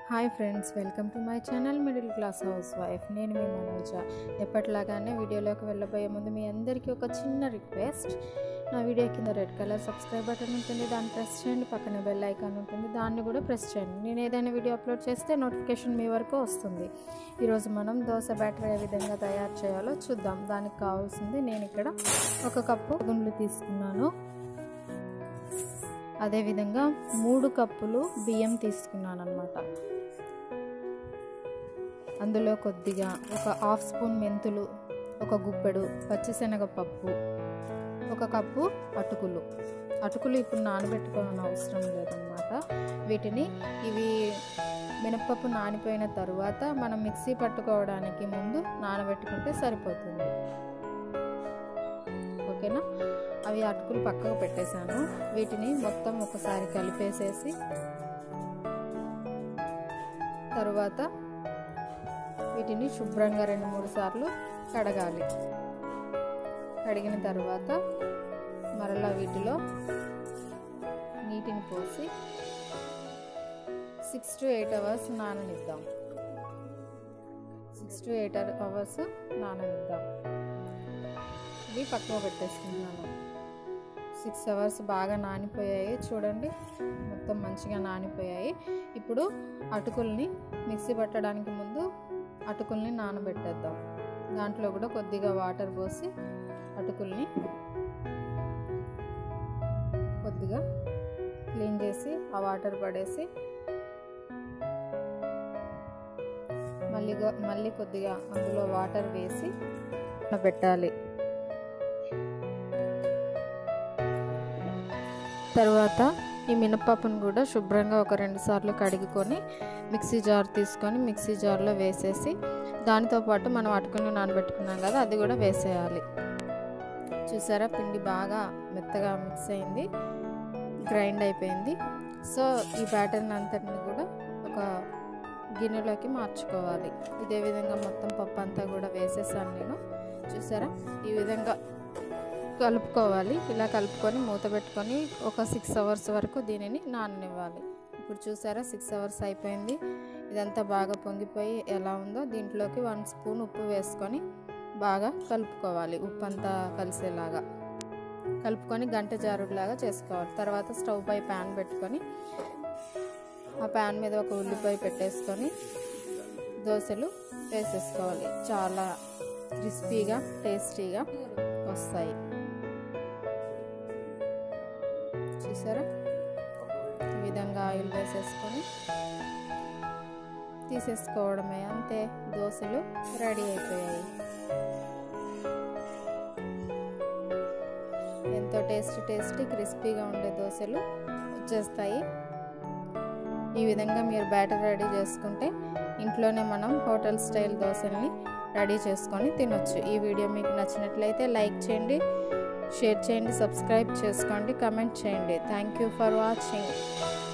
hi friends welcome to my channel middle class house wife నేను మీ మనోజ ఎప్పటిలాగానే వీడియోలోకి వెళ్ళబోయే ముందు మీ అందరికీ ఒక చిన్న రిక్వెస్ట్ నా వీడియో కింద రెడ్ కలర్ సబ్స్క్రైబ్ బటన్ ఉంటుంది దాన్ని ప్రెస్ చేయండి పక్కన బెల్ ఐకాన్ ఉంటుంది దాన్ని కూడా ప్రెస్ చేయండి నేను ఏదైనా వీడియో అప్లోడ్ చేస్తే నోటిఫికేషన్ మీ వరకు వస్తుంది ఈరోజు మనం దోశ బ్యాటర్ ఏ విధంగా తయారు చేయాలో చూద్దాం దానికి కావాల్సింది నేను ఇక్కడ ఒక కప్పు గుండ్లు తీసుకున్నాను అదేవిధంగా మూడు కప్పులు బియ్యం తీసుకున్నాను అనమాట అందులో కొద్దిగా ఒక హాఫ్ స్పూన్ మెంతులు ఒక గుప్పెడు పచ్చిశనగపప్పు ఒక కప్పు అటుకులు అటుకులు ఇప్పుడు నానబెట్టుకోవాలని అవసరం లేదన్నమాట వీటిని ఇవి మినప్పప్పు నానిపోయిన తరువాత మనం మిక్సీ పట్టుకోవడానికి ముందు నానబెట్టుకుంటే సరిపోతుంది ఓకేనా అవి అటుకులు పక్కకు పెట్టేశాను వీటిని మొత్తం ఒకసారి కలిపేసేసి తరువాత వీటిని శుభ్రంగా రెండు మూడు సార్లు కడగాలి కడిగిన తర్వాత మరలా వీటిలో నీటిని పోసి సిక్స్ టు ఎయిట్ అవర్స్ నాననిద్దాం సిక్స్ టు ఎయిట్ అవర్స్ నాననిద్దాం ఇవి పక్కన పెట్టేసుకుంటున్నాను సిక్స్ అవర్స్ బాగా నానిపోయాయి చూడండి మొత్తం మంచిగా నానిపోయాయి ఇప్పుడు అటుకుల్ని మిక్సీ పట్టడానికి ముందు అటుకుల్ని నానబెట్టేద్దాం దాంట్లో కూడా కొద్దిగా వాటర్ పోసి అటుకుల్ని కొద్దిగా క్లీన్ చేసి ఆ వాటర్ పడేసి మళ్ళీ మళ్ళీ కొద్దిగా అందులో వాటర్ వేసి పెట్టాలి తర్వాత ఈ మినపప్పును కూడా శుభ్రంగా ఒక రెండు సార్లు కడుగుకొని మిక్సీ జార్ తీసుకొని మిక్సీ జార్లో వేసేసి దానితో పాటు మనం అటుకుని నానబెట్టుకున్నాం కదా అది కూడా వేసేయాలి చూసారా పిండి బాగా మెత్తగా మిక్స్ అయింది గ్రైండ్ అయిపోయింది సో ఈ బ్యాటర్ని అంతటిని కూడా ఒక గిన్నెలోకి మార్చుకోవాలి ఇదే విధంగా మొత్తం పప్పు అంతా కూడా వేసేసాను నేను చూసారా ఈ విధంగా కలుపుకోవాలి ఇలా కలుపుకొని మూత పెట్టుకొని ఒక సిక్స్ అవర్స్ వరకు దీనిని నాననివ్వాలి ఇప్పుడు చూసారా సిక్స్ అవర్స్ అయిపోయింది ఇదంతా బాగా పొంగిపోయి ఎలా ఉందో దీంట్లోకి వన్ స్పూన్ ఉప్పు వేసుకొని బాగా కలుపుకోవాలి ఉప్పు అంతా కలిసేలాగా కలుపుకొని గంట జారుడులాగా చేసుకోవాలి తర్వాత స్టవ్ పై ప్యాన్ పెట్టుకొని ఆ ప్యాన్ మీద ఒక ఉల్లిపాయ పెట్టేసుకొని దోశలు వేసేసుకోవాలి చాలా క్రిస్పీగా టేస్టీగా వస్తాయి చూసారా ఈ విధంగా ఆయిల్ వేసేసుకొని తీసేసుకోవడమే అంతే దోశలు రెడీ అయిపోయాయి ఎంతో టేస్టీ టేస్టీ క్రిస్పీగా ఉండే దోశలు వచ్చేస్తాయి ఈ విధంగా మీరు బ్యాటర్ రెడీ చేసుకుంటే ఇంట్లోనే మనం హోటల్ స్టైల్ దోశల్ని రెడీ చేసుకొని తినొచ్చు ఈ వీడియో మీకు నచ్చినట్లయితే లైక్ చేయండి షేర్ చేయండి సబ్స్క్రైబ్ చేసుకోండి కమెంట్ చేయండి థ్యాంక్ యూ ఫర్ వాచింగ్